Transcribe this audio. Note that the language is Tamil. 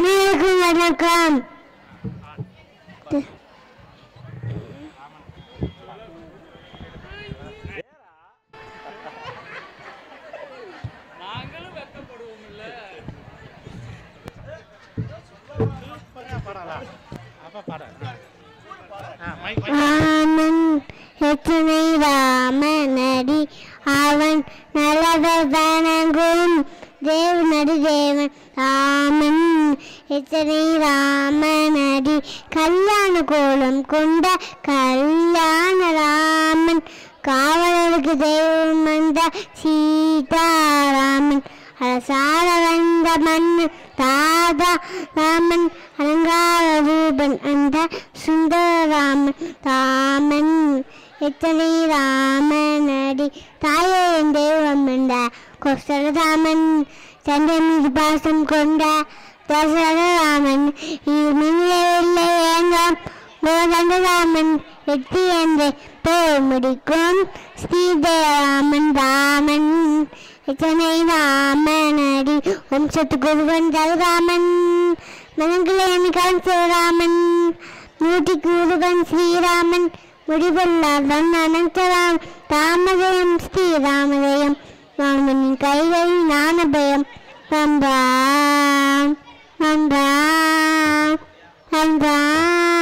அனைவருக்கும் வணக்கம் ராமன் எத்தனை ராமனடி அவன் நல்லவர் வணங்கும் தேவனடி தேவன் ராமன் எத்தனை ராமனடி கல்யாண கோலம் கொண்ட கல்யாண ராமன் காவலருக்கு தெய்வம் வந்த சீதாராமன் அரசார வந்த மன்னன் தாதா ராமன் அலங்கார ரூபன் அந்த சுந்தரராமன் ராமன் எத்தனை ராமனடி தாயே என் தெய்வம் என்ற கொசரராமன் சண்டை மீது பாசம் கொண்ட தசரராமன் மின்னவில்லை ஏங்காம் கோதண்டராமன் வெற்றி என்று போர் முடிக்கும் ஸ்ரீதேராமன் ராமன் எத்தனை ராமனடி வம்சத்துக்கு ஒருவன் ராமன் மனங்களை அணிகான் சிவராமன் நூற்றிக்கு ஒருவன் ஸ்ரீராமன் முடிவல்லாதவன் அனந்தராம் ராமதயம் ஸ்ரீராமதயம் ராமனின் கைகளில் ஞானபயம் நன்றாம் நன்றாம் நன்றாம்